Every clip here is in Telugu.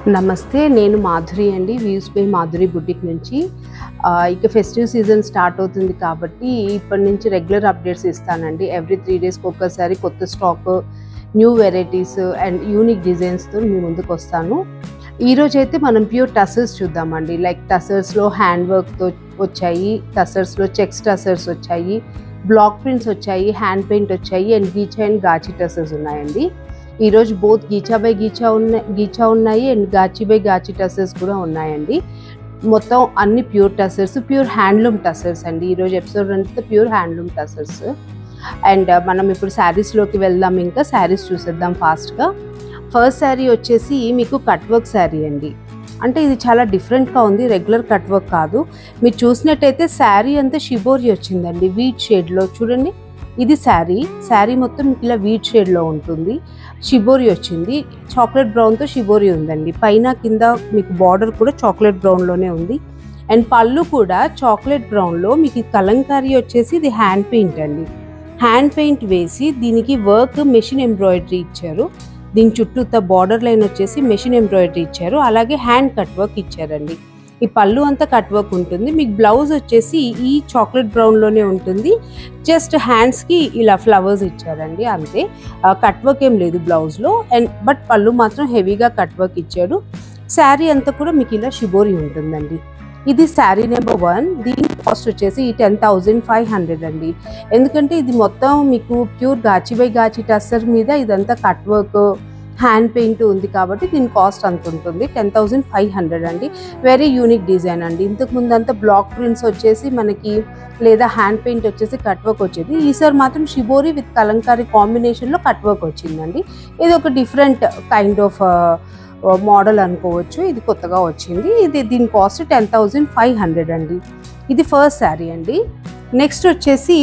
నమస్తే నేను మాధురి అండి వ్యూస్ బై మాధురి బుటిక్ నుంచి ఆ, ఇక ఫెస్టివ్ సీజన్ స్టార్ట్ అవుతుంది కాబట్టి ఇప్పటి నుంచి రెగ్యులర్ అప్డేట్స్ ఇస్తానండి ఎవ్రీ త్రీ డేస్కి ఒక్కసారి కొత్త stock new varieties and unique డిజైన్స్తో మీ ముందుకు వస్తాను ఈరోజు అయితే మనం ప్యూర్ టసర్స్ చూద్దామండి లైక్ టసర్స్లో హ్యాండ్ వర్క్తో వచ్చాయి టసర్స్లో చెక్స్ టసర్స్ వచ్చాయి బ్లాక్ ప్రింట్స్ వచ్చాయి హ్యాండ్ పెయింట్ వచ్చాయి అండ్ గీచా అండ్ గాచి టసర్స్ ఉన్నాయండి ఈరోజు బోత్ గీచా బై గీచా ఉన్న గీచా ఉన్నాయి అండ్ గాచి బై గాచి టసర్స్ కూడా ఉన్నాయండి మొత్తం అన్ని pure tussars pure handloom tussars అండి ఈరోజు ఎపిసోడ్ అంతా ప్యూర్ హ్యాండ్లూమ్ టసర్స్ అండ్ మనం ఇప్పుడు శారీస్లోకి వెళ్దాం ఇంకా శారీస్ చూసేద్దాం ఫాస్ట్గా ఫస్ట్ శారీ వచ్చేసి మీకు కట్ వర్క్ శారీ అండి అంటే ఇది చాలా డిఫరెంట్గా ఉంది రెగ్యులర్ కట్ వర్క్ కాదు మీరు చూసినట్టయితే శారీ అంతా షిబోరి వచ్చిందండి వీట్ షేడ్లో చూడండి ఇది శారీ శారీ మొత్తం మీకు ఇలా వీట్ షేడ్లో ఉంటుంది షిబోరి వచ్చింది చాక్లెట్ బ్రౌన్తో షిబోరి ఉందండి పైన కింద మీకు బార్డర్ కూడా చాక్లెట్ బ్రౌన్లోనే ఉంది అండ్ పళ్ళు కూడా చాక్లెట్ బ్రౌన్లో మీకు ఈ కలంకారీ వచ్చేసి ఇది హ్యాండ్ పెయింట్ అండి హ్యాండ్ పెయింట్ వేసి దీనికి వర్క్ మెషిన్ ఎంబ్రాయిడరీ ఇచ్చారు దీని చుట్టూత బార్డర్ లైన్ వచ్చేసి మెషిన్ ఎంబ్రాయిడరీ ఇచ్చారు అలాగే హ్యాండ్ కట్ వర్క్ ఇచ్చారండి ఈ పళ్ళు అంతా కట్ వర్క్ ఉంటుంది మీకు బ్లౌజ్ వచ్చేసి ఈ చాక్లెట్ బ్రౌన్లోనే ఉంటుంది జస్ట్ హ్యాండ్స్కి ఇలా ఫ్లవర్స్ ఇచ్చారండి అంతే కట్ వర్క్ ఏం లేదు బ్లౌజ్లో అండ్ బట్ పళ్ళు మాత్రం హెవీగా కట్ వర్క్ ఇచ్చాడు శారీ అంతా కూడా మీకు ఇలా షిబోరి ఉంటుందండి ఇది శారీ నెంబర్ వన్ దీని కాస్ట్ వచ్చేసి ఈ టెన్ థౌజండ్ ఫైవ్ హండ్రెడ్ అండి ఎందుకంటే ఇది మొత్తం మీకు ప్యూర్ గాచి బై గాచి టస్సర్ మీద ఇదంతా కట్ వర్క్ హ్యాండ్ పెయింట్ ఉంది కాబట్టి దీని కాస్ట్ అంత ఉంటుంది టెన్ థౌజండ్ ఫైవ్ హండ్రెడ్ అండి వెరీ యూనిక్ డిజైన్ అండి ఇంతకు ముందు అంతా బ్లాక్ ప్రింట్స్ వచ్చేసి మనకి లేదా హ్యాండ్ పెయింట్ వచ్చేసి కట్ వర్క్ వచ్చేది ఈసారి మాత్రం షిబోరి విత్ కలంకారీ కాంబినేషన్లో కట్ వర్క్ వచ్చిందండి ఇది ఒక డిఫరెంట్ కైండ్ ఆఫ్ మోడల్ అనుకోవచ్చు ఇది కొత్తగా వచ్చింది ఇది దీని cost ten thousand five hundred అండి ఇది ఫస్ట్ శారీ అండి నెక్స్ట్ వచ్చేసి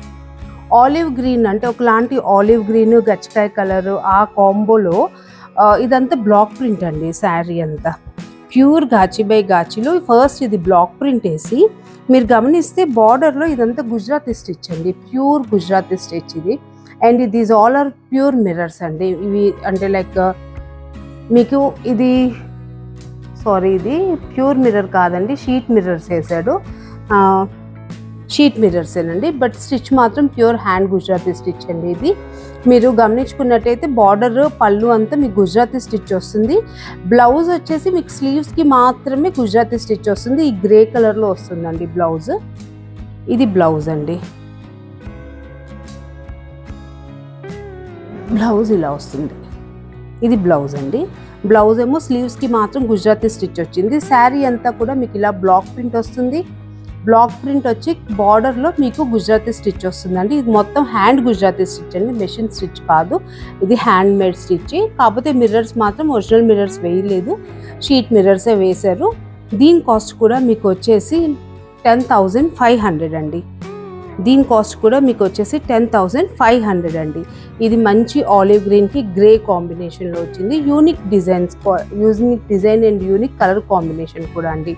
ఆలివ్ గ్రీన్ అంటే ఒకలాంటి ఆలివ్ గ్రీన్ గచ్చకాయ కలర్ ఆ కాంబోలో ఇదంతా బ్లాక్ ప్రింట్ అండి శారీ అంతా ప్యూర్ గాచి బై గాచిలో ఫస్ట్ ఇది బ్లాక్ ప్రింట్ వేసి మీరు గమనిస్తే బార్డర్లో ఇదంతా గుజరాతీ స్టిచ్ అండి ప్యూర్ గుజరాతీ స్టిచ్ ఇది and these all are pure mirrors అండి ఇవి అంటే లైక్ మీకు ఇది సారీ ఇది ప్యూర్ మిర్రర్ కాదండి షీట్ మిర్రర్స్ వేసాడు షీట్ మిర్రర్స్ ఏనండి బట్ స్టిచ్ మాత్రం ప్యూర్ హ్యాండ్ గుజరాతీ స్టిచ్ అండి ఇది మీరు గమనించుకున్నట్టయితే బార్డర్ పళ్ళు అంతా మీకు గుజరాతీ స్టిచ్ వస్తుంది బ్లౌజ్ వచ్చేసి మీకు స్లీవ్స్కి మాత్రమే గుజరాతీ స్టిచ్ వస్తుంది ఈ గ్రే కలర్లో వస్తుందండి బ్లౌజ్ ఇది బ్లౌజ్ అండి బ్లౌజ్ ఇలా వస్తుంది ఇది బ్లౌజ్ అండి బ్లౌజ్ ఏమో స్లీవ్స్కి మాత్రం గుజరాతీ స్టిచ్ వచ్చింది శారీ అంతా కూడా మీకు ఇలా బ్లాక్ ప్రింట్ వస్తుంది బ్లాక్ ప్రింట్ వచ్చి బార్డర్లో మీకు గుజరాతీ స్టిచ్ వస్తుందండి ఇది మొత్తం హ్యాండ్ గుజరాతీ స్టిచ్ అండి మెషిన్ స్టిచ్ కాదు ఇది హ్యాండ్ మేడ్ స్టిచ్ కాకపోతే మిర్రర్స్ మాత్రం ఒరిజినల్ మిర్రర్స్ వేయలేదు షీట్ మిర్రర్సే వేశారు దీని కాస్ట్ కూడా మీకు వచ్చేసి టెన్ థౌజండ్ ఫైవ్ హండ్రెడ్ అండి దీని కాస్ట్ కూడా మీకు వచ్చేసి టెన్ థౌజండ్ ఫైవ్ హండ్రెడ్ అండి ఇది మంచి ఆలివ్ గ్రీన్కి గ్రే కాంబినేషన్లో వచ్చింది unique designs unique design and unique colour combination కూడా అండి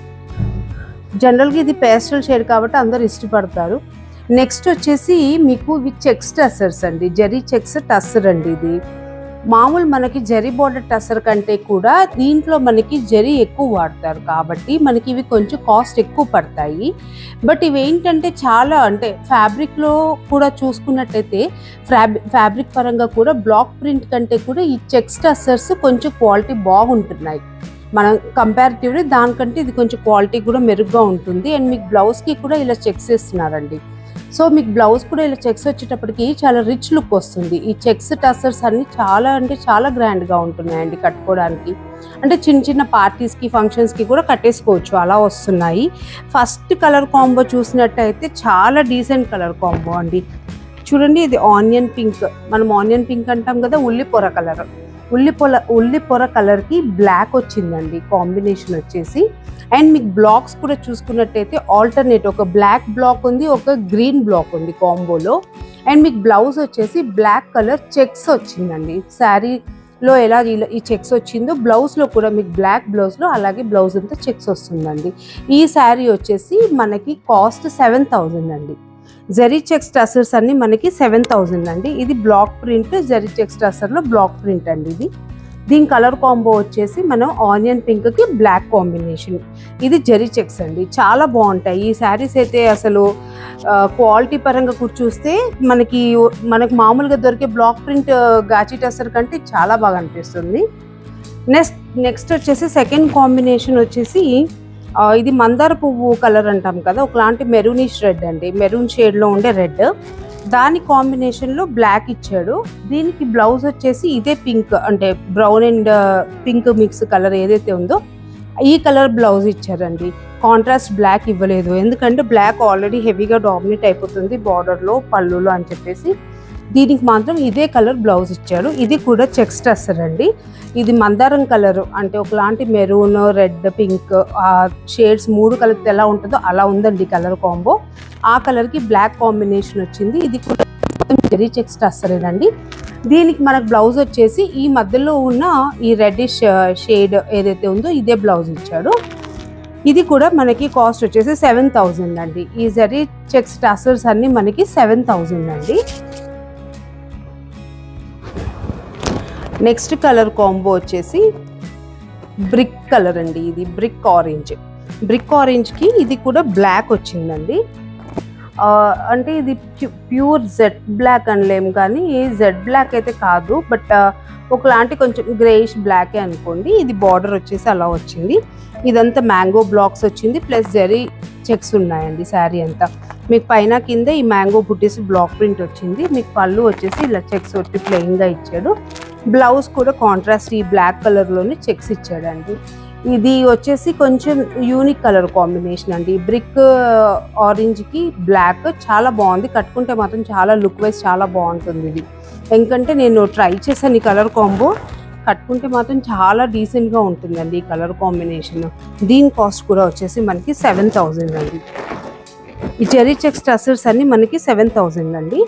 జనరల్గా ఇది పేస్టల్ షేడ్ కాబట్టి అందరు ఇష్టపడతారు నెక్స్ట్ వచ్చేసి మీకు ఇవి చెక్స్ టస్సర్స్ అండి జరీ చెక్స్ టస్సర్ అండి ఇది మామూలు మనకి జరీ బోర్డర్ టస్సర్ కంటే కూడా దీంట్లో మనకి జరీ ఎక్కువ వాడతారు కాబట్టి మనకి ఇవి కొంచెం కాస్ట్ ఎక్కువ పడతాయి బట్ ఇవి ఏంటంటే చాలా అంటే ఫ్యాబ్రిక్లో కూడా చూసుకున్నట్టయితే ఫ్యాబ్రిక్ ఫ్యాబ్రిక్ పరంగా కూడా బ్లాక్ ప్రింట్ కంటే కూడా ఈ చెక్స్ టస్సర్స్ కొంచెం క్వాలిటీ బాగుంటున్నాయి మనం కంపారిటివ్లీ దానికంటే ఇది కొంచెం క్వాలిటీ కూడా మెరుగ్గా ఉంటుంది అండ్ మీకు బ్లౌజ్కి కూడా ఇలా చెక్స్ ఇస్తున్నారండి సో మీకు బ్లౌజ్ కూడా ఇలా చెక్స్ వచ్చేటప్పటికి చాలా రిచ్ లుక్ వస్తుంది ఈ చెక్స్ టసర్స్ అన్ని చాలా అంటే చాలా గ్రాండ్గా ఉంటున్నాయండి కట్టుకోవడానికి అంటే చిన్న చిన్న పార్టీస్కి ఫంక్షన్స్కి కూడా కట్టేసుకోవచ్చు అలా వస్తున్నాయి ఫస్ట్ కలర్ కాంబో చూసినట్టయితే చాలా డీసెంట్ కలర్ కాంబో అండి చూడండి ఇది ఆనియన్ పింక్ మనం ఆనియన్ పింక్ అంటాం కదా ఉల్లి పొర కలర్ ఉల్లి పొల ఉల్లి పొర కలర్కి బ్లాక్ వచ్చిందండి కాంబినేషన్ వచ్చేసి అండ్ మీకు బ్లాక్స్ కూడా చూసుకున్నట్టయితే ఆల్టర్నేట్ ఒక బ్లాక్ బ్లాక్ ఉంది ఒక గ్రీన్ బ్లాక్ ఉంది కాంబోలో అండ్ మీకు బ్లౌజ్ వచ్చేసి బ్లాక్ కలర్ చెక్స్ వచ్చిందండి శారీలో ఎలా ఇలా ఈ చెక్స్ వచ్చిందో బ్లౌజ్లో కూడా మీకు బ్లాక్ బ్లౌజ్లో అలాగే బ్లౌజ్ అంతా చెక్స్ వస్తుందండి ఈ శారీ వచ్చేసి మనకి కాస్ట్ సెవెన్ థౌజండ్ అండి జరీ చెక్స్ టసర్స్ అన్ని మనకి సెవెన్ థౌజండ్ అండి ఇది బ్లాక్ ప్రింట్ జరీ చెక్స్ టసర్లో బ్లాక్ ప్రింట్ అండి ఇది దీని కలర్ కాంబో వచ్చేసి మనం ఆనియన్ పింక్కి బ్లాక్ కాంబినేషన్ ఇది జెరీ చెక్స్ అండి చాలా బాగుంటాయి ఈ శారీస్ అయితే అసలు క్వాలిటీ పరంగా కూడా చూస్తే మనకి మనకి మామూలుగా దొరికే బ్లాక్ ప్రింట్ గాచి టసర్ కంటే చాలా బాగా అనిపిస్తుంది నెక్స్ట్ నెక్స్ట్ వచ్చేసి సెకండ్ కాంబినేషన్ వచ్చేసి ఆ, ఇది మందార పువ్వు కలర్ అంటాం కదా ఒకలాంటి మెరూనిష్ రెడ్ అండి మెరూన్ షేడ్లో ఉండే రెడ్ దాని కాంబినేషన్లో బ్లాక్ ఇచ్చాడు దీనికి బ్లౌజ్ వచ్చేసి ఇదే పింక్ అంటే brown and pink mix colour ఏదైతే ఉందో ఈ కలర్ బ్లౌజ్ ఇచ్చారండి కాంట్రాస్ట్ బ్లాక్ ఇవ్వలేదు ఎందుకంటే బ్లాక్ ఆల్రెడీ హెవీగా డామినేట్ అయిపోతుంది బార్డర్లో పళ్ళులో అని చెప్పేసి దీనికి మాత్రం ఇదే కలర్ బ్లౌజ్ ఇచ్చారు ఇది కూడా చెక్స్ టస్సర్ అండి ఇది మందారం కలర్ అంటే ఒకలాంటి మెరూన్ రెడ్ పింక్ ఆ షేడ్స్ మూడు కలిపితే ఎలా ఉంటుందో అలా ఉందండి కలర్ కాంబో ఆ కలర్కి బ్లాక్ కాంబినేషన్ వచ్చింది ఇది కూడా జెరీ చెక్స్ టస్సరేనండి దీనికి మనకు బ్లౌజ్ వచ్చేసి ఈ మధ్యలో ఉన్న ఈ రెడ్డిష్ షేడ్ ఏదైతే ఉందో ఇదే బ్లౌజ్ ఇచ్చాడు ఇది కూడా మనకి కాస్ట్ వచ్చేసి సెవెన్ థౌజండ్ అండి ఈ జరీ చెక్స్ టసర్స్ అన్ని మనకి సెవెన్ థౌజండ్ అండి నెక్స్ట్ కలర్ కాంబో వచ్చేసి బ్రిక్ కలర్ అండి ఇది బ్రిక్ ఆరెంజ్ బ్రిక్ ఆరెంజ్కి ఇది కూడా బ్లాక్ వచ్చిందండి ఆ, అంటే ఇది ప్యూర్ జెడ్ బ్లాక్ అనలేం కానీ జెడ్ బ్లాక్ అయితే కాదు బట్ ఒకలాంటి కొంచెం గ్రేయిష్ బ్లాకే అనుకోండి ఇది బార్డర్ వచ్చేసి అలా వచ్చింది ఇదంతా మ్యాంగో బ్లాక్స్ వచ్చింది ప్లస్ జరీ చెక్స్ ఉన్నాయండి శారీ అంతా మీకు పైన కింద ఈ మ్యాంగో బుట్టీస్ బ్లాక్ ప్రింట్ వచ్చింది మీకు పళ్ళు వచ్చేసి ఇలా చెక్స్ వచ్చి ప్లెయిన్గా ఇచ్చాడు బ్లౌజ్ కూడా కాంట్రాస్ట్ ఈ బ్లాక్ కలర్లోనే చెక్స్ ఇచ్చాడండి ఇది వచ్చేసి కొంచెం యూనిక్ కలర్ కాంబినేషన్ అండి బ్రిక్ ఆరెంజ్కి బ్లాక్ చాలా బాగుంది కట్టుకుంటే మాత్రం చాలా లుక్ వైజ్ చాలా బాగుంటుంది ఇది ఎందుకంటే నేను ట్రై చేశాను ఈ కలర్ కాంబో కట్టుకుంటే మాత్రం చాలా డీసెంట్గా ఉంటుందండి ఈ కలర్ కాంబినేషన్ దీని కాస్ట్ కూడా వచ్చేసి మనకి సెవెన్ థౌజండ్ అండి ఈ జెరీ చెక్స్ టసర్స్ అన్ని మనకి సెవెన్ థౌజండ్ అండి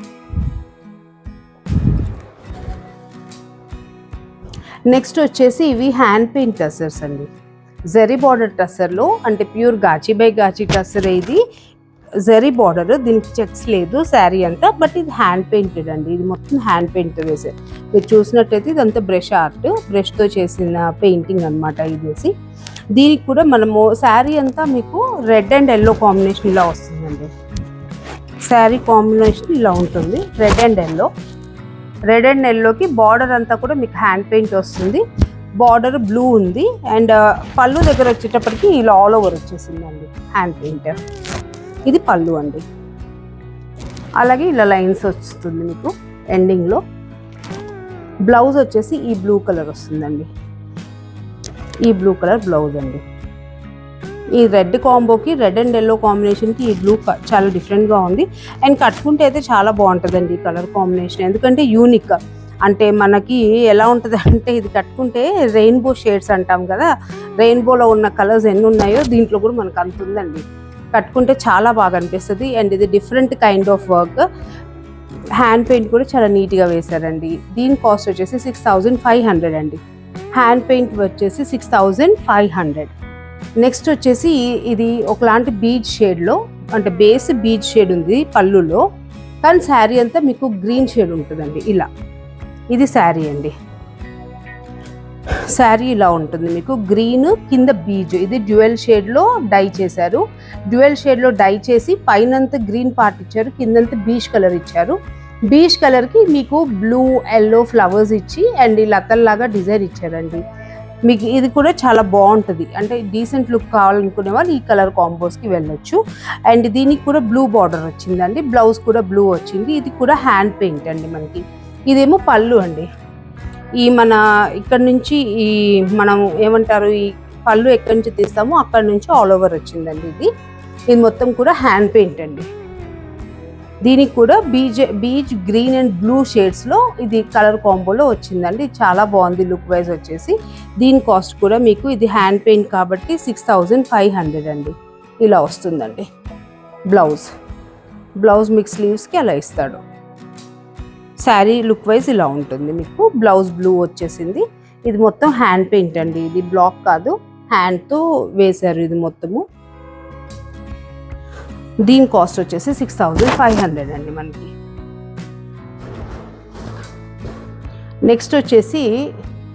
నెక్స్ట్ వచ్చేసి ఇవి హ్యాండ్ పెయింట్ టసర్స్ అండి జరీ బార్డర్ టసర్లో అంటే ప్యూర్ గాచి బై గాచి టసర్ ఇది జరీ బార్డర్ దీనికి చెక్స్ లేదు శారీ అంతా బట్ ఇది హ్యాండ్ పెయింటెడ్ అండి ఇది మొత్తం హ్యాండ్ పెయింట్ వేసారు మీరు చూసినట్టయితే ఇదంతా బ్రష్ ఆర్ట్ బ్రష్తో చేసిన పెయింటింగ్ అనమాట ఇదేసి దీనికి కూడా మనము శారీ అంతా మీకు రెడ్ అండ్ ఎల్లో కాంబినేషన్ ఇలా వస్తుందండి శారీ కాంబినేషన్ ఇలా ఉంటుంది red and yellow red and ఎల్లోకి బార్డర్ అంతా కూడా మీకు హ్యాండ్ పెయింట్ వస్తుంది బార్డర్ బ్లూ ఉంది అండ్ పళ్ళు దగ్గర వచ్చేటప్పటికి ఇలా ఆల్ ఓవర్ వచ్చేసిందండి హ్యాండ్ పెయింట్ ఇది పళ్ళు అండి అలాగే ఇలా లైన్స్ వస్తుంది మీకు ఎండింగ్లో బ్లౌజ్ వచ్చేసి ఈ బ్లూ కలర్ వస్తుందండి ఈ బ్లూ కలర్ బ్లౌజ్ అండి ఈ రెడ్ కాంబోకి రెడ్ అండ్ ఎల్లో కాంబినేషన్కి ఈ బ్లూ చాలా డిఫరెంట్గా ఉంది అండ్ కట్టుకుంటే అయితే చాలా బాగుంటుందండి ఈ కలర్ కాంబినేషన్ ఎందుకంటే యూనిక్ అంటే మనకి ఎలా ఉంటుంది అంటే ఇది కట్టుకుంటే రెయిన్బో షేడ్స్ అంటాం కదా రెయిన్బోలో ఉన్న కలర్స్ ఎన్ని ఉన్నాయో దీంట్లో కూడా మనకు అంత ఉందండి కట్టుకుంటే చాలా బాగా అనిపిస్తుంది అండ్ ఇది different kind of work hand paint కూడా చాలా నీట్గా వేశారండి దీని కాస్ట్ వచ్చేసి సిక్స్ థౌజండ్ ఫైవ్ హండ్రెడ్ అండి హ్యాండ్ పెయింట్ వచ్చేసి six thousand five hundred next వచ్చేసి ఇది ఒకలాంటి బీచ్ షేడ్లో అంటే బేస్ బీచ్ షేడ్ ఉంది పళ్ళులో కానీ శారీ అంతా మీకు గ్రీన్ షేడ్ ఉంటుందండి ఇలా ఇది శారీ అండి శారీ ఇలా ఉంటుంది మీకు గ్రీన్ కింద బీజ్ ఇది డ్యూయల్ షేడ్లో డై చేశారు డ్యూయల్ షేడ్లో డై చేసి పైనంత గ్రీన్ పార్ట్ ఇచ్చారు కిందంత బీచ్ కలర్ ఇచ్చారు బీచ్ కలర్కి మీకు బ్లూ ఎల్లో ఫ్లవర్స్ ఇచ్చి అండ్ ఈ లతల్లాగా డిజైన్ ఇచ్చారండి మీకు ఇది కూడా చాలా బాగుంటుంది అంటే డీసెంట్ లుక్ కావాలనుకునే వాళ్ళు ఈ కలర్ కాంబోస్కి వెళ్ళొచ్చు అండ్ దీనికి కూడా బ్లూ బార్డర్ వచ్చిందండి బ్లౌజ్ కూడా బ్లూ వచ్చింది ఇది కూడా హ్యాండ్ పెయింట్ అండి మనకి ఇదేమో పళ్ళు అండి ఈ మన ఇక్కడ నుంచి ఈ మనం ఏమంటారు ఈ పళ్ళు ఎక్కడి నుంచి తీస్తామో అక్కడ నుంచి ఆల్ ఓవర్ వచ్చిందండి ఇది ఇది మొత్తం కూడా హ్యాండ్ పెయింట్ అండి దీనికి కూడా beige beach green and blue షేడ్స్లో ఇది కలర్ కాంబోలో వచ్చిందండి ఇది చాలా బాగుంది లుక్ వైజ్ వచ్చేసి దీని కాస్ట్ కూడా మీకు ఇది హ్యాండ్ పెయింట్ కాబట్టి సిక్స్ థౌజండ్ ఫైవ్ హండ్రెడ్ అండి ఇలా వస్తుందండి బ్లౌజ్ బ్లౌజ్ మిక్స్ స్లీవ్స్కి అలా ఇస్తాడు శారీ లుక్ వైజ్ ఇలా ఉంటుంది మీకు బ్లౌజ్ బ్లూ వచ్చేసింది ఇది మొత్తం హ్యాండ్ పెయింట్ అండి ఇది బ్లాక్ కాదు హ్యాండ్తో వేశారు ఇది మొత్తము దీని కాస్ట్ వచ్చేసి సిక్స్ థౌజండ్ ఫైవ్ హండ్రెడ్ అండి మనకి నెక్స్ట్ వచ్చేసి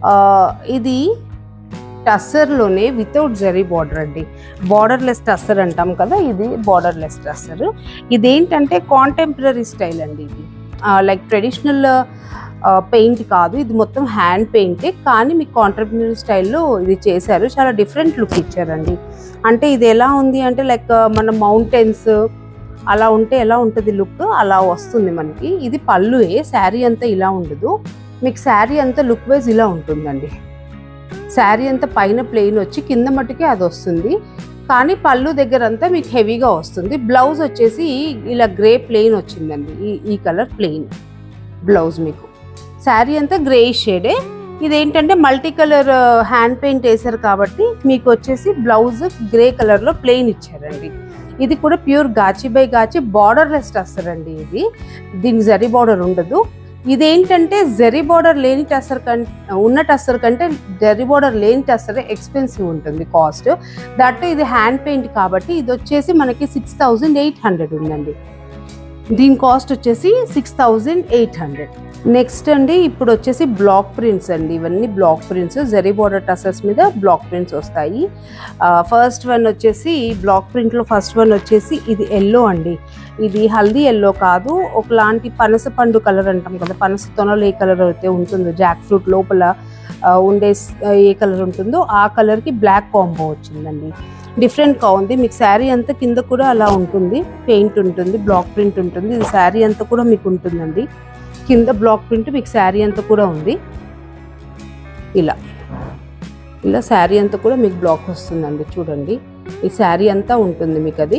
ఇది టస్సర్లోనే వితౌట్ జరీ బార్డర్ అండి బార్డర్లెస్ టస్సర్ అంటాం కదా ఇది బార్డర్లెస్ టస్సర్ ఇదేంటంటే కాంటెంపరీ స్టైల్ అండి ఇది లైక్ ట్రెడిషనల్ పెయింట్ కాదు ఇది మొత్తం హ్యాండ్ పెయింటే కానీ మీకు కాంటెంపరీ స్టైల్లో ఇది చేశారు చాలా డిఫరెంట్ లుక్ ఇచ్చారండి అంటే ఇది ఎలా ఉంది అంటే లైక్ మన మౌంటైన్స్ అలా ఉంటే ఎలా ఉంటుంది లుక్ అలా వస్తుంది మనకి ఇది పళ్ళుయే శారీ అంతా ఇలా ఉండదు మీకు శారీ అంతా లుక్ వైజ్ ఇలా ఉంటుందండి శారీ అంతా పైన ప్లెయిన్ వచ్చి కింద మట్టుకే అది వస్తుంది కానీ పళ్ళు దగ్గర అంతా మీకు హెవీగా వస్తుంది బ్లౌజ్ వచ్చేసి ఇలా గ్రే ప్లెయిన్ వచ్చిందండి ఈ ఈ కలర్ ప్లెయిన్ బ్లౌజ్ మీకు శారీ అంతా గ్రే షేడే ఇదేంటంటే మల్టీ కలర్ హ్యాండ్ పెయింట్ వేశారు కాబట్టి మీకు వచ్చేసి బ్లౌజ్ గ్రే కలర్లో ప్లెయిన్ ఇచ్చారండి ఇది కూడా ప్యూర్ గాచి బై గాచి బార్డర్లెస్ వస్తారండి ఇది దీనికి జరీ బార్డర్ ఉండదు ఇదేంటంటే జరీ బార్డర్ లేని టస్సర్ కంటే ఉన్న టస్సర్ కంటే జరీ బార్డర్ లేని టస్సర్ ఎక్స్పెన్సివ్ ఉంటుంది కాస్ట్ దట్ ఇది హ్యాండ్ పెయింట్ కాబట్టి ఇది వచ్చేసి మనకి సిక్స్ థౌజండ్ ఎయిట్ హండ్రెడ్ ఉందండి దీని కాస్ట్ వచ్చేసి six thousand eight hundred next అండి ఇప్పుడు వచ్చేసి బ్లాక్ ప్రింట్స్ అండి ఇవన్నీ block prints zari border tussars మీద బ్లాక్ ప్రింట్స్ వస్తాయి ఫస్ట్ వన్ వచ్చేసి బ్లాక్ ప్రింట్లో ఫస్ట్ వన్ వచ్చేసి ఇది ఎల్లో అండి ఇది హల్దీ ఎల్లో కాదు ఒకలాంటి పనస పండు కలర్ అంటాం కదా పనస తొనలు ఏ కలర్ అయితే ఉంటుందో జాక్ ఫ్రూట్ లోపల ఆ, ఉండే స్- ఏ కలర్ ఉంటుందో ఆ కలర్కి బ్లాక్ కాంబో వచ్చిందండి డిఫరెంట్గా ఉంది మీకు శారీ అంతా కింద కూడా అలా ఉంటుంది పెయింట్ ఉంటుంది బ్లాక్ ప్రింట్ ఉంటుంది ఇది శారీ అంతా కూడా మీకు ఉంటుందండి కింద బ్లాక్ ప్రింట్ మీకు శారీ అంతా కూడా ఉంది ఇలా ఇలా శారీ అంతా కూడా మీకు బ్లాక్ వస్తుందండి చూడండి ఈ శారీ అంతా ఉంటుంది మీకు అది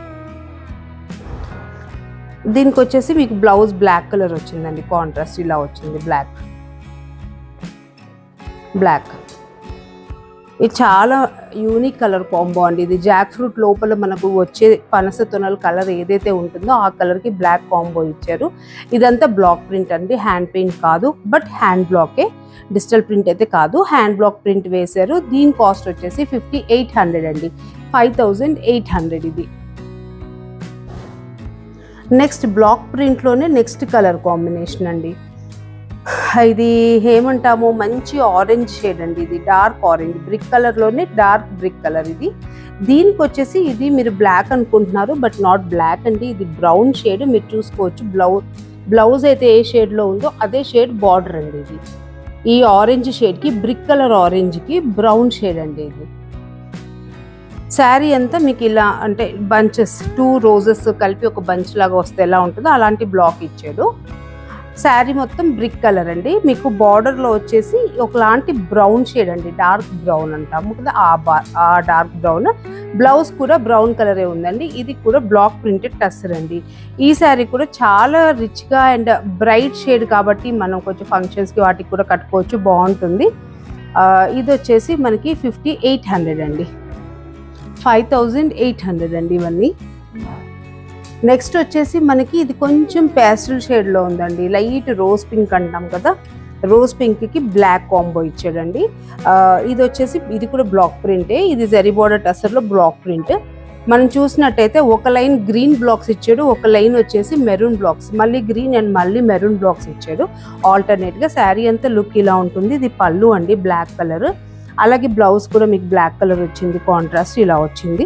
దీనికి వచ్చేసి మీకు బ్లౌజ్ బ్లాక్ కలర్ వచ్చిందండి కాంట్రాస్ట్ ఇలా వచ్చింది బ్లాక్ బ్లాక్ ఇది చాలా యూనిక్ కలర్ కాంబో అండి ఇది జాక్ ఫ్రూట్ లోపల మనకు వచ్చే పనస తొనల కలర్ ఏదైతే ఉంటుందో ఆ కలర్కి బ్లాక్ కాంబో ఇచ్చారు ఇదంతా బ్లాక్ ప్రింట్ అండి హ్యాండ్ పెయింట్ కాదు బట్ హ్యాండ్ బ్లాకే డిజిటల్ ప్రింట్ అయితే కాదు హ్యాండ్ బ్లాక్ ప్రింట్ వేశారు దీని కాస్ట్ వచ్చేసి ఫిఫ్టీ ఎయిట్ హండ్రెడ్ అండి ఫైవ్ థౌజండ్ ఎయిట్ హండ్రెడ్ ఇది నెక్స్ట్ బ్లాక్ ప్రింట్లోనే నెక్స్ట్ కలర్ కాంబినేషన్ అండి ఇది ఏమంటాము మంచి ఆరెంజ్ షేడ్ అండి ఇది డార్క్ ఆరెంజ్ బ్రిక్ కలర్లోనే డార్క్ బ్రిక్ కలర్ ఇది దీనికి వచ్చేసి ఇది మీరు బ్లాక్ అనుకుంటున్నారు బట్ నాట్ బ్లాక్ అండి ఇది బ్రౌన్ షేడ్ మీరు చూసుకోవచ్చు బ్లౌజ్ బ్లౌజ్ అయితే ఏ షేడ్లో ఉందో అదే షేడ్ బార్డర్ అండి ఇది ఈ ఆరెంజ్ షేడ్కి బ్రిక్ కలర్ ఆరెంజ్కి బ్రౌన్ షేడ్ అండి ఇది శారీ అంతా మీకు ఇలా అంటే బంచెస్ టూ రోజెస్ కలిపి ఒక బంచ్ లాగా వస్తే ఎలా ఉంటుందో అలాంటి బ్లాక్ ఇచ్చాడు శారీ మొత్తం బ్రిక్ కలర్ అండి మీకు బార్డర్లో వచ్చేసి ఒకలాంటి బ్రౌన్ షేడ్ అండి డార్క్ బ్రౌన్ అంటాము కదా ఆ బా ఆ డార్క్ బ్రౌన్ బ్లౌజ్ కూడా బ్రౌన్ కలరే ఉందండి ఇది కూడా బ్లాక్ ప్రింటెడ్ టస్సర్ అండి ఈ శారీ కూడా చాలా రిచ్గా అండ్ బ్రైట్ షేడ్ కాబట్టి మనం కొంచెం ఫంక్షన్స్కి వాటికి కూడా కట్టుకోవచ్చు బాగుంటుంది ఆ, ఇది వచ్చేసి మనకి ఫిఫ్టీ ఎయిట్ హండ్రెడ్ అండి ఫైవ్ థౌజండ్ ఎయిట్ హండ్రెడ్ అండి ఇవన్నీ నెక్స్ట్ వచ్చేసి మనకి ఇది కొంచెం ప్యాస్టల్ షేడ్లో ఉందండి లైట్ రోజ్ పింక్ అంటాం కదా రోజ్ పింక్కి బ్లాక్ కాంబో ఇచ్చాడండి ఆ, ఇది వచ్చేసి ఇది కూడా బ్లాక్ ప్రింటే ఇది జరీ బోర్డర్ టసర్లో బ్లాక్ ప్రింట్ మనం చూసినట్టయితే ఒక లైన్ గ్రీన్ బ్లాక్స్ ఇచ్చాడు ఒక లైన్ వచ్చేసి మెరూన్ బ్లాక్స్ మళ్ళీ గ్రీన్ అండ్ మళ్ళీ మెరూన్ బ్లాక్స్ ఇచ్చాడు ఆల్టర్నేట్గా శారీ అంతా లుక్ ఇలా ఉంటుంది ఇది పళ్ళు అండి బ్లాక్ కలర్ అలాగే బ్లౌజ్ కూడా మీకు బ్లాక్ కలర్ వచ్చింది కాంట్రాస్ట్ ఇలా వచ్చింది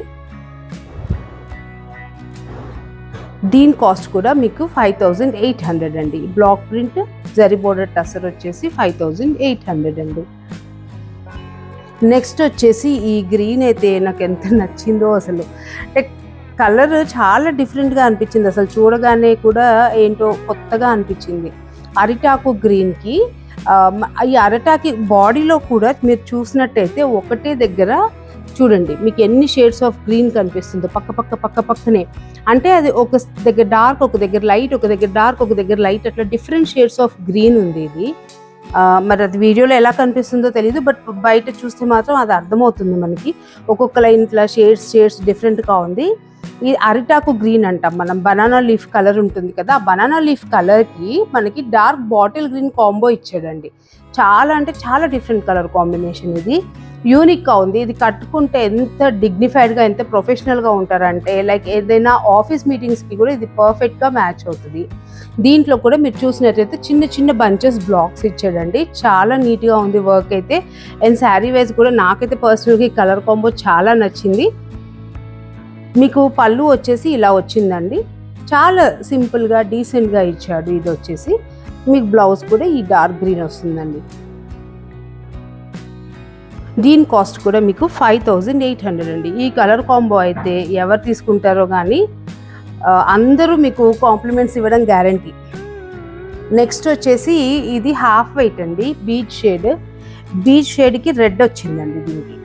దీని కాస్ట్ కూడా మీకు ఫైవ్ థౌజండ్ ఎయిట్ హండ్రెడ్ అండి block print zari border tussar వచ్చేసి ఫైవ్ థౌజండ్ ఎయిట్ హండ్రెడ్ అండి నెక్స్ట్ వచ్చేసి ఈ గ్రీన్ అయితే నాకు ఎంత నచ్చిందో అసలు అంటే కలర్ చాలా డిఫరెంట్గా అనిపించింది అసలు చూడగానే కూడా ఏంటో కొత్తగా అనిపించింది అరిటాకు గ్రీన్కి ఆ, మ- ఈ అరటాకి బాడీలో కూడా మీరు చూసినట్టయితే ఒకటే దగ్గర చూడండి మీకు ఎన్ని షేడ్స్ ఆఫ్ గ్రీన్ కనిపిస్తుందో పక్క పక్క పక్క పక్కనే అంటే అది ఒక స్- దగ్గర డార్క్ ఒక దగ్గర లైట్ ఒక దగ్గర డార్క్ ఒక దగ్గర లైట్ అట్లా డిఫరెంట్ షేడ్స్ ఆఫ్ గ్రీన్ ఉంది ఇది ఆ, మరి అది వీడియోలో ఎలా కనిపిస్తుందో తెలియదు బట్ బయట చూస్తే మాత్రం అది అర్థమవుతుంది మనకి ఒక్కొక్క లైన్ ఇట్లా షేడ్స్ షేడ్స్ డిఫరెంట్గా ఉంది ఈ అరిటాకు గ్రీన్ అంటాం మనం బనానా లీఫ్ కలర్ ఉంటుంది కదా ఆ బనానా లీఫ్ కలర్కి మనకి డార్క్ బాటిల్ గ్రీన్ కాంబో ఇచ్చాడండి చాలా అంటే చాలా డిఫరెంట్ కలర్ కాంబినేషన్ ఇది యూనిక్గా ఉంది ఇది కట్టుకుంటే ఎంత డిగ్నిఫైడ్గా ఎంత ప్రొఫెషనల్గా ఉంటారంటే లైక్ ఏదైనా ఆఫీస్ మీటింగ్స్కి కూడా ఇది పర్ఫెక్ట్గా మ్యాచ్ అవుతుంది దీంట్లో కూడా మీరు చూసినట్టయితే చిన్న చిన్న బంచెస్ బ్లాక్స్ ఇచ్చాడండి చాలా నీట్గా ఉంది వర్క్ అయితే అండ్ శారీ వైజ్ కూడా నాకైతే పర్సనల్గా ఈ కలర్ కాంబో చాలా నచ్చింది మీకు పళ్ళు వచ్చేసి ఇలా వచ్చిందండి చాలా సింపుల్గా డీసెంట్గా ఇచ్చాడు ఇది వచ్చేసి మీకు బ్లౌజ్ కూడా ఈ డార్క్ గ్రీన్ వస్తుందండి దీని కాస్ట్ కూడా మీకు ఫైవ్ థౌజండ్ ఎయిట్ హండ్రెడ్ అండి ఈ కలర్ కాంబో అయితే ఎవరు తీసుకుంటారో కానీ ఆ, అందరూ మీకు కాంప్లిమెంట్స్ ఇవ్వడం గ్యారంటీ నెక్స్ట్ వచ్చేసి ఇది హాఫ్ వైట్ అండి బీచ్ షేడ్ బీచ్ షేడ్కి రెడ్ వచ్చిందండి దీనికి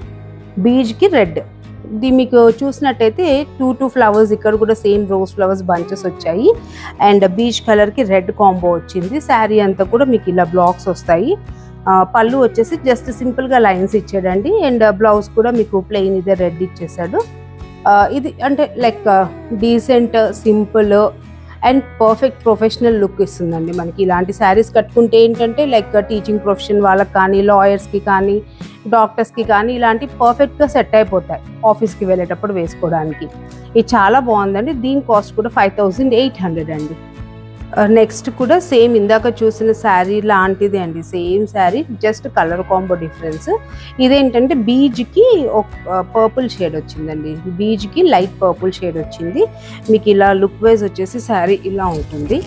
బీచ్కి రెడ్ ఇది మీకు చూసినట్టయితే టూ టూ ఫ్లవర్స్ ఇక్కడ కూడా సేమ్ రోజ్ ఫ్లవర్స్ బంచెస్ వచ్చాయి అండ్ బీచ్ కలర్కి రెడ్ కాంబో వచ్చింది శారీ అంతా కూడా మీకు ఇలా బ్లాక్స్ వస్తాయి ఆ, పళ్ళు వచ్చేసి జస్ట్ సింపుల్గా లైన్స్ ఇచ్చాడండి అండ్ బ్లౌజ్ కూడా మీకు ప్లెయిన్ ఇదే రెడ్ ఇచ్చేసాడు ఆ, ఇది అంటే like decent simple and perfect professional look ఇస్తుందండి మనకి ఇలాంటి శారీస్ కట్టుకుంటే ఏంటంటే లైక్ టీచింగ్ ప్రొఫెషన్ వాళ్ళకి కానీ లాయర్స్కి కానీ డాక్టర్స్కి కానీ ఇలాంటి పర్ఫెక్ట్గా సెట్ అయిపోతాయి ఆఫీస్కి వెళ్ళేటప్పుడు వేసుకోవడానికి ఇది చాలా బాగుందండి దీని కాస్ట్ కూడా ఫైవ్ థౌజండ్ ఎయిట్ హండ్రెడ్ అండి నెక్స్ట్ కూడా సేమ్ ఇందాక చూసిన శారీ లాంటిదే అండి same sari just colour combo difference ఇదేంటంటే బీజ్కి ఒక పర్పుల్ షేడ్ వచ్చిందండి బీజ్కి లైట్ పర్పుల్ షేడ్ వచ్చింది మీకు ఇలా లుక్ వైజ్ వచ్చేసి శారీ ఇలా ఉంటుంది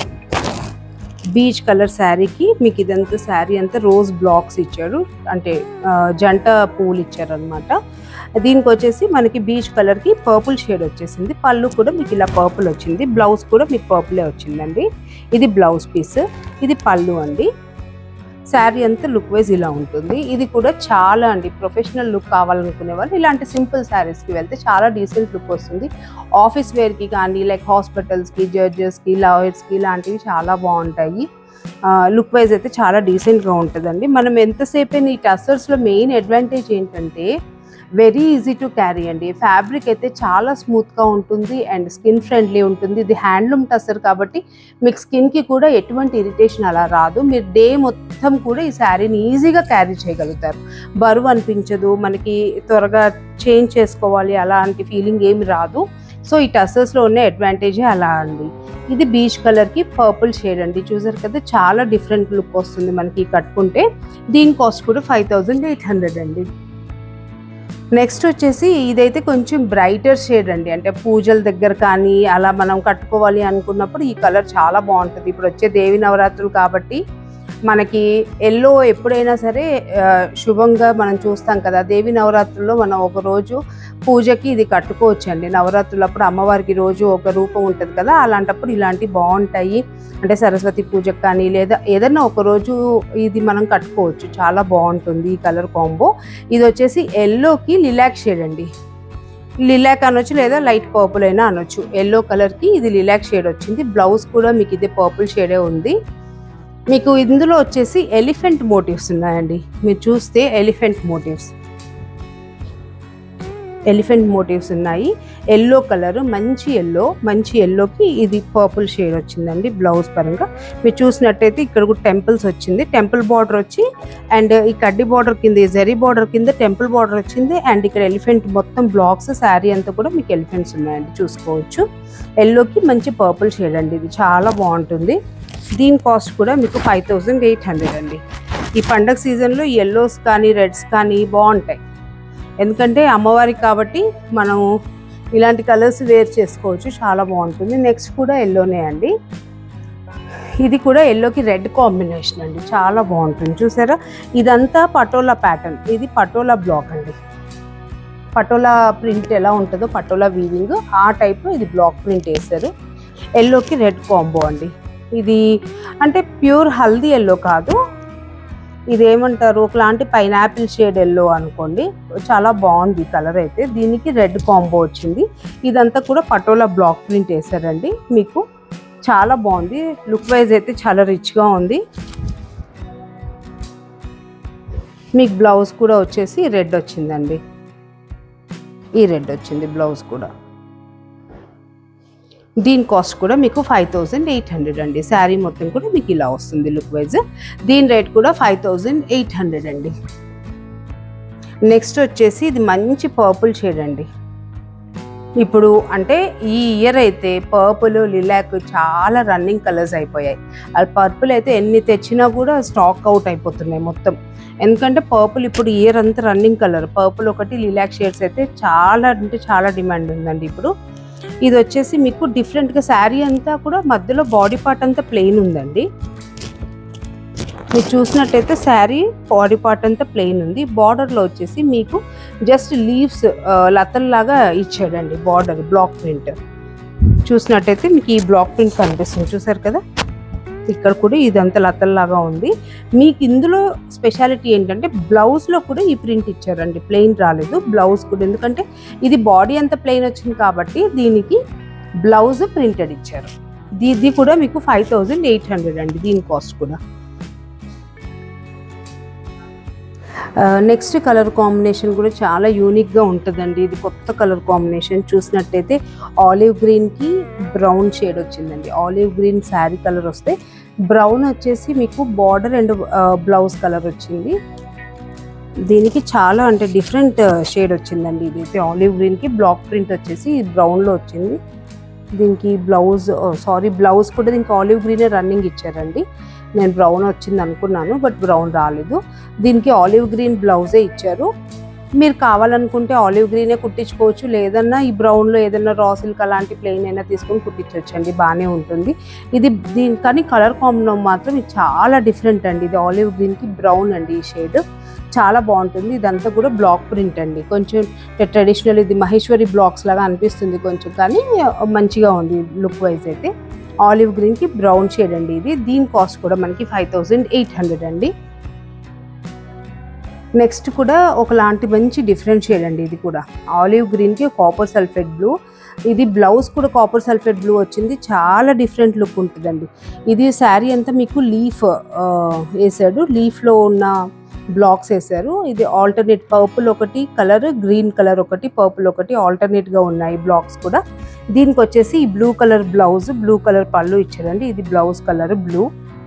బీచ్ కలర్ శారీకి మీకు ఇదంతా శారీ అంతా రోజ్ బ్లాక్స్ ఇచ్చాడు అంటే ఆ, జంట పూలు ఇచ్చారు అనమాట దీనికి వచ్చేసి మనకి బీచ్ కలర్కి పర్పుల్ షేడ్ వచ్చేసింది పళ్ళు కూడా మీకు ఇలా పర్పుల్ వచ్చింది బ్లౌజ్ కూడా మీకు పర్పులే వచ్చిందండి ఇది బ్లౌజ్ పీస్ ఇది పళ్ళు అండి శారీ అంతా లుక్ వైజ్ ఇలా ఉంటుంది ఇది కూడా చాలా అండి ప్రొఫెషనల్ లుక్ కావాలనుకునే వాళ్ళు ఇలాంటి సింపుల్ శారీస్కి వెళ్తే చాలా డీసెంట్ లుక్ వస్తుంది ఆఫీస్ వేర్కి కానీ లైక్ హాస్పిటల్స్కి జడ్జెస్కి లాయర్స్కి ఇలాంటివి చాలా బాగుంటాయి లుక్ వైజ్ అయితే చాలా డీసెంట్గా ఉంటుందండి మనం ఎంతసేపు ఈ టసర్స్లో మెయిన్ అడ్వాంటేజ్ ఏంటంటే వెరీ ఈజీ టు క్యారీ అండి ఫ్యాబ్రిక్ అయితే చాలా స్మూత్గా ఉంటుంది అండ్ స్కిన్ ఫ్రెండ్లీ ఉంటుంది ఇది హ్యాండ్లూమ్ టసర్ కాబట్టి మీకు స్కిన్కి కూడా ఎటువంటి ఇరిటేషన్ అలా రాదు మీరు డే మొత్తం కూడా ఈ శారీని ఈజీగా క్యారీ చేయగలుగుతారు బరువు అనిపించదు మనకి త్వరగా చేంజ్ చేసుకోవాలి అలాంటి ఫీలింగ్ ఏమి రాదు సో ఈ టసర్స్లో ఉన్న అడ్వాంటేజే అలా అండి ఇది బీచ్ కలర్కి పర్పుల్ షేడ్ అండి చూసారు కదా చాలా డిఫరెంట్ లుక్ వస్తుంది మనకి కట్టుకుంటే దీని కాస్ట్ కూడా ఫైవ్ థౌజండ్ ఎయిట్ హండ్రెడ్ అండి నెక్స్ట్ వచ్చేసి ఇదైతే కొంచెం బ్రైటర్ షేడ్ అండి అంటే పూజల దగ్గర కానీ అలా మనం కట్టుకోవాలి అనుకున్నప్పుడు ఈ కలర్ చాలా బాగుంటుంది ఇప్పుడు వచ్చే దేవి నవరాత్రులు కాబట్టి మనకి ఎల్లో ఎప్పుడైనా సరే ఆ, శుభంగా మనం చూస్తాం కదా దేవి నవరాత్రుల్లో మనం ఒక రోజు పూజకి ఇది కట్టుకోవచ్చు అండి నవరాత్రులప్పుడు అమ్మవారికి రోజు ఒక రూపం ఉంటుంది కదా అలాంటప్పుడు ఇలాంటివి బాగుంటాయి అంటే సరస్వతి పూజకు కానీ లేదా ఏదైనా ఒక రోజు ఇది మనం కట్టుకోవచ్చు చాలా బాగుంటుంది ఈ కలర్ కాంబో ఇది వచ్చేసి ఎల్లోకి లిలాక్ షేడ్ అండి లిలాక్ అనొచ్చు లేదా లైట్ పర్పుల్ అయినా అనొచ్చు ఎల్లో కలర్కి ఇది లిలాక్ షేడ్ వచ్చింది బ్లౌజ్ కూడా మీకు ఇదే పర్పుల్ షేడే ఉంది మీకు ఇందులో వచ్చేసి ఎలిఫెంట్ మోటివ్స్ ఉన్నాయండి మీరు చూస్తే ఎలిఫెంట్ మోటివ్స్ ఎలిఫెంట్ మోటివ్స్ ఉన్నాయి ఎల్లో కలర్ మంచి ఎల్లో మంచి ఎల్లోకి ఇది పర్పుల్ షేడ్ వచ్చిందండి బ్లౌజ్ పరంగా మీరు చూసినట్టయితే ఇక్కడ కూడా టెంపుల్స్ వచ్చింది టెంపుల్ బార్డర్ వచ్చి అండ్ ఈ కడ్డీ బార్డర్ కింద ఈ జరీ బార్డర్ కింద టెంపుల్ బార్డర్ వచ్చింది అండ్ ఇక్కడ ఎలిఫెంట్ మొత్తం బ్లాక్స్ శారీ అంతా కూడా మీకు ఎలిఫెంట్స్ ఉన్నాయండి చూసుకోవచ్చు ఎల్లోకి మంచి పర్పుల్ షేడ్ అండి ఇది చాలా బాగుంటుంది దీని కాస్ట్ కూడా మీకు ఫైవ్ థౌజండ్ ఎయిట్ హండ్రెడ్ అండి ఈ పండగ సీజన్లో ఎల్లోస్ కానీ రెడ్స్ కానీ బాగుంటాయి ఎందుకంటే అమ్మవారికి కాబట్టి మనం ఇలాంటి కలర్స్ వేర్ చేసుకోవచ్చు చాలా బాగుంటుంది నెక్స్ట్ కూడా ఎల్లోనే అండి ఇది కూడా ఎల్లోకి రెడ్ కాంబినేషన్ అండి చాలా బాగుంటుంది చూసారా ఇదంతా పటోలా ప్యాటర్న్ ఇది పటోలా బ్లాక్ అండి పటోలా ప్రింట్ ఎలా ఉంటుందో పటోలా వీవింగ్ ఆ టైప్లో ఇది బ్లాక్ ప్రింట్ వేశారు ఎల్లోకి రెడ్ కాంబో అండి ఇది అంటే ప్యూర్ హల్దీ ఎల్లో కాదు ఇది ఏమంటారు ఒకలాంటి పైనాపిల్ షేడ్ ఎల్లో అనుకోండి చాలా బాగుంది కలర్ అయితే దీనికి రెడ్ కాంబో వచ్చింది ఇదంతా కూడా పటోలా బ్లాక్ ప్రింట్ వేసారండి మీకు చాలా బాగుంది లుక్ వైజ్ అయితే చాలా రిచ్గా ఉంది మీకు బ్లౌజ్ కూడా వచ్చేసి రెడ్ వచ్చిందండి ఈ రెడ్ వచ్చింది బ్లౌజ్ కూడా దీని కాస్ట్ కూడా మీకు ఫైవ్ థౌజండ్ ఎయిట్ హండ్రెడ్ అండి శారీ మొత్తం కూడా మీకు ఇలా వస్తుంది లుక్ వైజ్ దీని రేట్ కూడా ఫైవ్ థౌజండ్ ఎయిట్ హండ్రెడ్ అండి నెక్స్ట్ వచ్చేసి ఇది మంచి పర్పుల్ షేడ్ అండి ఇప్పుడు అంటే ఈ ఇయర్ అయితే పర్పుల్ లిలాక్ చాలా రన్నింగ్ కలర్స్ అయిపోయాయి అది పర్పుల్ అయితే ఎన్ని తెచ్చినా కూడా స్టాక్ అవుట్ అయిపోతున్నాయి మొత్తం ఎందుకంటే పర్పుల్ ఇప్పుడు ఇయర్ అంతా రన్నింగ్ కలర్ పర్పుల్ ఒకటి లిలాక్ షేడ్స్ అయితే చాలా అంటే చాలా డిమాండ్ ఉందండి ఇప్పుడు ఇది వచ్చేసి మీకు డిఫరెంట్గా శారీ అంతా కూడా మధ్యలో బాడీ పార్ట్ అంతా ప్లెయిన్ ఉందండి మీరు చూసినట్టయితే శారీ బాడీ పార్ట్ అంతా ప్లెయిన్ ఉంది బార్డర్లో వచ్చేసి మీకు జస్ట్ లీవ్స్ లతల్లాగా ఇచ్చాడండి బార్డర్ బ్లాక్ ప్రింట్ చూసినట్టయితే మీకు ఈ బ్లాక్ ప్రింట్ కనిపిస్తుంది చూసారు కదా ఇక్కడ కూడా ఇదంతా లతల్లాగా ఉంది మీకు ఇందులో స్పెషాలిటీ ఏంటంటే బ్లౌజ్లో కూడా ఈ ప్రింట్ ఇచ్చారండి ప్లెయిన్ రాలేదు బ్లౌజ్ కూడా ఎందుకంటే ఇది బాడీ అంతా ప్లెయిన్ వచ్చింది కాబట్టి దీనికి బ్లౌజ్ ప్రింటెడ్ ఇచ్చారు ఇది కూడా మీకు ఫైవ్ థౌజండ్ ఎయిట్ హండ్రెడ్ అండి దీని కాస్ట్ కూడా నెక్స్ట్ కలర్ కాంబినేషన్ కూడా చాలా యూనిక్గా ఉంటుందండి ఇది కొత్త కలర్ కాంబినేషన్ చూసినట్టయితే ఆలివ్ గ్రీన్కి బ్రౌన్ షేడ్ వచ్చిందండి ఆలివ్ గ్రీన్ శారీ కలర్ వస్తే బ్రౌన్ వచ్చేసి మీకు బార్డర్ అండ్ బ్లౌజ్ కలర్ వచ్చింది దీనికి చాలా అంటే డిఫరెంట్ షేడ్ వచ్చిందండి ఇదైతే ఆలివ్ గ్రీన్కి బ్లాక్ ప్రింట్ వచ్చేసి బ్రౌన్లో వచ్చింది దీనికి బ్లౌజ్ సారీ బ్లౌజ్ కూడా దీనికి ఆలివ్ గ్రీనే రన్నింగ్ ఇచ్చారండి నేను బ్రౌన్ వచ్చింది అనుకున్నాను బట్ బ్రౌన్ రాలేదు దీనికి ఆలివ్ గ్రీన్ బ్లౌజే ఇచ్చారు మీరు కావాలనుకుంటే ఆలివ్ గ్రీనే కుట్టించుకోవచ్చు లేదన్నా ఈ బ్రౌన్లో ఏదైనా రా సిల్క్ అలాంటి ప్లెయిన్ అయినా తీసుకొని కుట్టించవచ్చు అండి బాగానే ఉంటుంది ఇది దీని కానీ కలర్ కాంబినేషన్ మాత్రం ఇది చాలా డిఫరెంట్ అండి ఇది ఆలివ్ గ్రీన్కి బ్రౌన్ అండి ఈ షేడ్ చాలా బాగుంటుంది ఇదంతా కూడా బ్లాక్ ప్రింట్ అండి కొంచెం ట్రెడిషనల్ ఇది మహేశ్వరి బ్లాక్స్ లాగా అనిపిస్తుంది కొంచెం కానీ మంచిగా ఉంది లుక్ వైజ్ అయితే ఆలివ్ గ్రీన్కి బ్రౌన్ షేడ్ అండి ఇది దీని కాస్ట్ కూడా మనకి ఫైవ్ థౌజండ్ ఎయిట్ హండ్రెడ్ అండి నెక్స్ట్ కూడా ఒకలాంటి మంచి డిఫరెంట్ షేడ్ అండి ఇది కూడా ఆలివ్ గ్రీన్కి కాపర్ సల్ఫేట్ బ్లూ ఇది బ్లౌజ్ కూడా కాపర్ సల్ఫేట్ బ్లూ వచ్చింది చాలా డిఫరెంట్ లుక్ ఉంటుందండి ఇది శారీ అంతా మీకు లీఫ్ వేసాడు లీఫ్లో ఉన్న బ్లాక్స్ వేసారు ఇది ఆల్టర్నేట్ పర్పుల్ ఒకటి కలర్ గ్రీన్ కలర్ ఒకటి పర్పుల్ ఒకటి ఆల్టర్నేట్గా ఉన్నాయి బ్లాక్స్ కూడా దీనికి వచ్చేసి ఈ blue colour blouse blue colour pallu ఇచ్చారండి ఇది బ్లౌజ్ కలర్ బ్లూ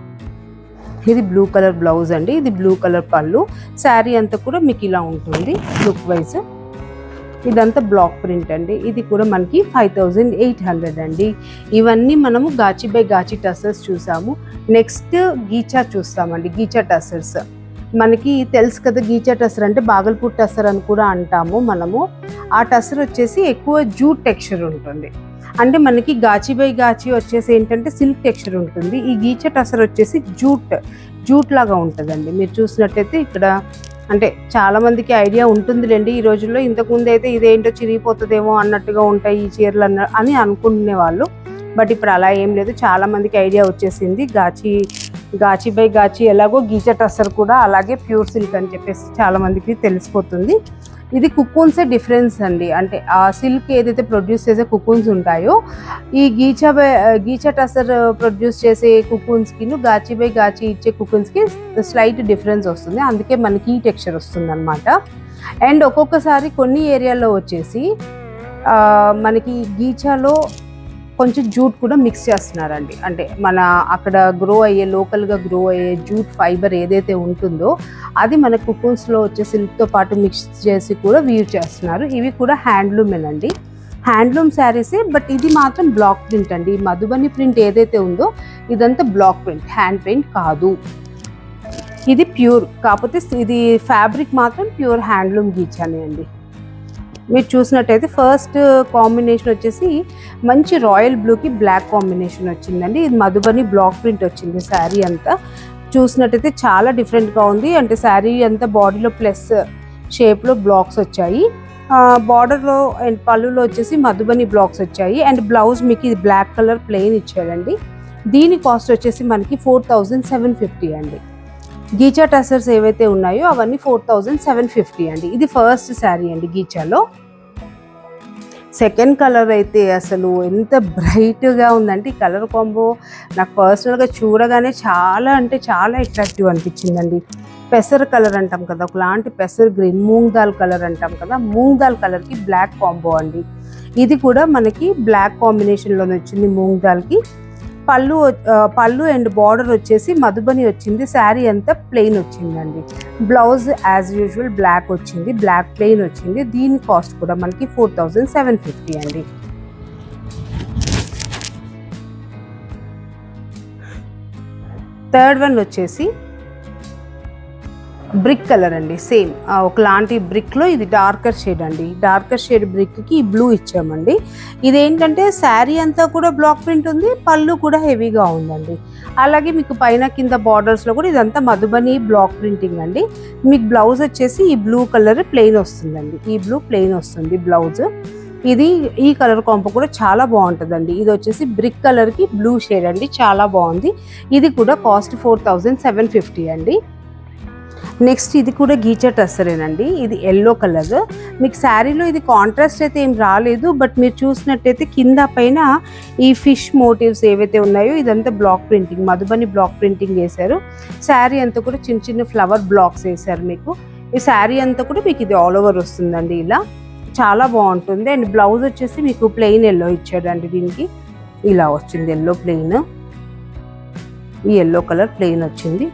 ఇది బ్లూ కలర్ బ్లౌజ్ అండి ఇది బ్లూ కలర్ పళ్ళు శారీ అంతా కూడా మీకు ఇలా ఉంటుంది లుక్ వైజ్ ఇదంతా బ్లాక్ ప్రింట్ అండి ఇది కూడా మనకి ఫైవ్ థౌజండ్ ఎయిట్ హండ్రెడ్ అండి ఇవన్నీ మనము గాచి బై గాచి టసర్స్ చూసాము నెక్స్ట్ గీచా చూస్తామండి గీచా టసర్స్ మనకి తెలుసు కదా గీచా టసర్ అంటే బాగల్పూర్ టసర్ అని కూడా అంటాము మనము ఆ టసర్ వచ్చేసి ఎక్కువ జూట్ టెక్స్చర్ ఉంటుంది అంటే మనకి గాచి బై గాచి వచ్చేసి ఏంటంటే సిల్క్ టెక్స్చర్ ఉంటుంది ఈ గీచా టసర్ వచ్చేసి జూట్ జూట్ లాగా ఉంటుందండి మీరు చూసినట్టయితే ఇక్కడ అంటే చాలా మందికి ఐడియా ఉంటుందిలేండి ఈ రోజుల్లో ఇంతకుముందు అయితే ఇదేంటో చిరిగిపోతుందేమో అన్నట్టుగా ఉంటాయి ఈ చీరలు అన్న అని అనుకునే వాళ్ళు బట్ ఇప్పుడు అలా ఏం లేదు చాలా మందికి ఐడియా వచ్చేసింది గాచి గాచి బై గాచి ఎలాగో గీచా టసర్ కూడా అలాగే ప్యూర్ సిల్క్ అని చెప్పేసి చాలా మందికి తెలిసిపోతుంది ఇది కుక్కూన్సే డిఫరెన్స్ అండి అంటే ఆ సిల్క్ ఏదైతే ప్రొడ్యూస్ చేసే కుక్కూన్స్ ఉంటాయో ఈ గీచా బై గీచా టసర్ ప్రొడ్యూస్ చేసే కుక్కూన్స్కి గాచి బై గాచి ఇచ్చే కుక్కూన్స్కి స్లైట్ డిఫరెన్స్ వస్తుంది అందుకే మనకి ఈ టెక్స్చర్ వస్తుంది అనమాట అండ్ ఒక్కొక్కసారి కొన్ని ఏరియాలో వచ్చేసి ఆ, మనకి గీచాలో కొంచెం జూట్ కూడా మిక్స్ చేస్తున్నారండి అంటే మన అక్కడ గ్రో అయ్యే లోకల్గా గ్రో అయ్యే జూట్ ఫైబర్ ఏదైతే ఉంటుందో అది మన కుకూన్స్లో వచ్చే సిల్క్తో పాటు మిక్స్ చేసి కూడా వీవ్ చేస్తున్నారు ఇవి కూడా హ్యాండ్లూమేనండి హ్యాండ్లూమ్ శారీసే బట్ ఇది మాత్రం బ్లాక్ ప్రింట్ అండి ఈ మధుబని ప్రింట్ ఏదైతే ఉందో ఇదంతా బ్లాక్ ప్రింట్ హ్యాండ్ ప్రింట్ కాదు ఇది ప్యూర్ కాకపోతే ఇది ఫ్యాబ్రిక్ మాత్రం ప్యూర్ హ్యాండ్లూమ్ గీచానే అండి మీరు చూసినట్టయితే ఫస్ట్ కాంబినేషన్ వచ్చేసి మంచి రాయల్ బ్లూకి బ్లాక్ కాంబినేషన్ వచ్చిందండి ఇది మధుబని బ్లాక్ ప్రింట్ వచ్చింది శారీ అంతా చూసినట్టయితే చాలా డిఫరెంట్గా ఉంది అంటే శారీ అంతా బాడీలో ప్లస్ షేప్లో బ్లాక్స్ వచ్చాయి బార్డర్లో అండ్ పళ్ళులో వచ్చేసి మధుబని బ్లాక్స్ వచ్చాయి అండ్ బ్లౌజ్ మీకు ఇది బ్లాక్ కలర్ ప్లెయిన్ ఇచ్చాడండి దీని కాస్ట్ వచ్చేసి మనకి ఫోర్ థౌజండ్ సెవెన్ ఫిఫ్టీ అండి గీచా టసర్స్ ఏవైతే ఉన్నాయో అవన్నీ ఫోర్ థౌజండ్ సెవెన్ ఫిఫ్టీ అండి ఇది ఫస్ట్ శారీ అండి గీచాలో సెకండ్ కలర్ అయితే అసలు ఎంత బ్రైట్గా ఉందంటే ఈ కలర్ కాంబో నాకు పర్సనల్గా చూడగానే చాలా అంటే చాలా అట్రాక్టివ్ అనిపించిందండి పెసర్ కలర్ అంటాం కదా ఒకలాంటి పెసర్ గ్రీన్ మూంగ్ దాల్ కలర్ అంటాం కదా మూంగ్ దాల్ కలర్కి బ్లాక్ కాంబో అండి ఇది కూడా మనకి బ్లాక్ కాంబినేషన్లోనే వచ్చింది మూంగ్ దాల్కి పళ్ళు ఆ, పళ్ళు అండ్ బార్డర్ వచ్చేసి మధుబని వచ్చింది శారీ అంతా ప్లెయిన్ వచ్చిందండి బ్లౌజ్ యాజ్ యూజువల్ బ్లాక్ వచ్చింది బ్లాక్ ప్లెయిన్ వచ్చింది దీని కాస్ట్ కూడా మనకి ఫోర్ థౌజండ్ సెవెన్ ఫిఫ్టీ అండి థర్డ్ వన్ వచ్చేసి బ్రిక్ కలర్ అండి సేమ్ ఒకలాంటి బ్రిక్లో ఇది డార్కర్ షేడ్ అండి డార్కర్ షేడ్ బ్రిక్కి బ్లూ ఇచ్చామండి ఇదేంటంటే శారీ అంతా కూడా బ్లాక్ ప్రింట్ ఉంది పళ్ళు కూడా హెవీగా ఉందండి అలాగే మీకు పైన కింద బార్డర్స్లో కూడా ఇదంతా మధుబని బ్లాక్ ప్రింటింగ్ అండి మీకు బ్లౌజ్ వచ్చేసి ఈ బ్లూ కలర్ ప్లెయిన్ వస్తుందండి ఈ బ్లూ ప్లెయిన్ వస్తుంది బ్లౌజ్ ఇది ఈ కలర్ కాంపో కూడా చాలా బాగుంటుందండి ఇది వచ్చేసి బ్రిక్ కలర్కి బ్లూ షేడ్ అండి చాలా బాగుంది ఇది కూడా cost four thousand seven fifty అండి నెక్స్ట్ ఇది కూడా గీచా టస్సరేనండి ఇది ఎల్లో కలర్ మీకు శారీలో ఇది కాంట్రాస్ట్ అయితే ఏం రాలేదు బట్ మీరు చూసినట్టయితే కింద పైన ఈ ఫిష్ మోటివ్స్ ఏవైతే ఉన్నాయో ఇదంతా block printing Madhubani block printing వేశారు శారీ అంతా కూడా చిన్న చిన్న ఫ్లవర్ బ్లాక్స్ వేశారు మీకు ఈ శారీ అంతా కూడా మీకు ఇది ఆల్ ఓవర్ వస్తుందండి ఇలా చాలా బాగుంటుంది అండ్ బ్లౌజ్ వచ్చేసి మీకు ప్లెయిన్ ఎల్లో ఇచ్చాడండి దీనికి ఇలా వచ్చింది ఎల్లో ప్లెయిన్ ఈ ఎల్లో కలర్ ప్లెయిన్ వచ్చింది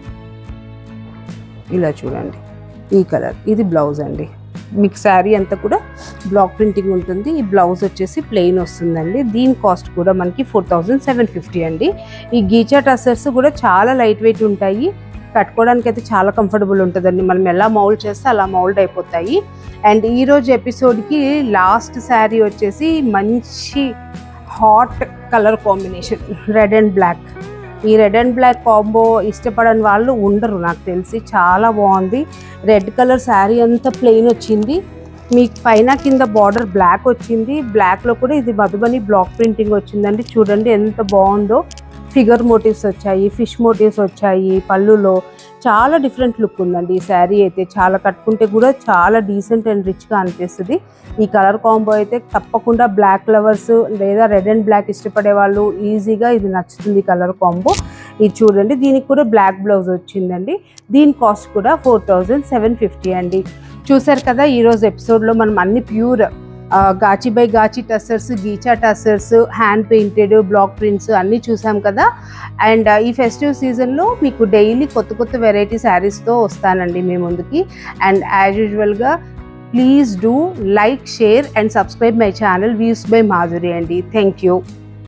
ఇలా చూడండి ఈ కలర్ ఇది బ్లౌజ్ అండి మీకు శారీ అంతా కూడా బ్లాక్ ప్రింటింగ్ ఉంటుంది ఈ బ్లౌజ్ వచ్చేసి ప్లెయిన్ వస్తుందండి దీని కాస్ట్ కూడా మనకి ఫోర్ థౌజండ్ సెవెన్ ఫిఫ్టీ అండి ఈ గీచా టసర్స్ కూడా చాలా లైట్ వెయిట్ ఉంటాయి కట్టుకోవడానికి అయితే చాలా కంఫర్టబుల్ ఉంటుందండి మనం ఎలా మౌల్డ్ చేస్తే అలా మౌల్డ్ అయిపోతాయి అండ్ ఈరోజు ఎపిసోడ్కి లాస్ట్ శారీ వచ్చేసి మంచి hot colour combination red and black ఈ రెడ్ అండ్ బ్లాక్ కాంబో ఇష్టపడని వాళ్ళు ఉండరు నాకు తెలిసి చాలా బాగుంది రెడ్ కలర్ శారీ అంతా ప్లెయిన్ వచ్చింది మీకు పైన కింద బార్డర్ బ్లాక్ వచ్చింది బ్లాక్లో కూడా ఇది మధుబని బ్లాక్ ప్రింటింగ్ వచ్చిందండి చూడండి ఎంత బాగుందో ఫిగర్ మోటివ్స్ వచ్చాయి ఫిష్ మోటివ్స్ వచ్చాయి పళ్ళులో చాలా డిఫరెంట్ లుక్ ఉందండి ఈ శారీ అయితే చాలా కట్టుకుంటే కూడా చాలా డీసెంట్ అండ్ రిచ్గా అనిపిస్తుంది ఈ కలర్ కాంబో అయితే తప్పకుండా బ్లాక్ లవర్స్ లేదా రెడ్ అండ్ బ్లాక్ ఇష్టపడే వాళ్ళు ఈజీగా ఇది నచ్చుతుంది కలర్ కాంబో ఇది చూడండి దీనికి కూడా బ్లాక్ బ్లౌజ్ వచ్చిందండి దీని కాస్ట్ కూడా ఫోర్ థౌజండ్ సెవెన్ ఫిఫ్టీ అండి చూసారు కదా ఈరోజు ఎపిసోడ్లో మనం అన్ని pure గాచి by గాచి tussars ghicha tussars hand painted block prints అన్నీ చూసాం కదా అండ్ ఈ ఫెస్టివ్ సీజన్లో మీకు డైలీ కొత్త కొత్త వెరైటీ శారీస్తో వస్తానండి మీ ముందుకి అండ్ యాజ్ యూజువల్గా please do like share and subscribe my channel views by Madhuri అండి థ్యాంక్ యూ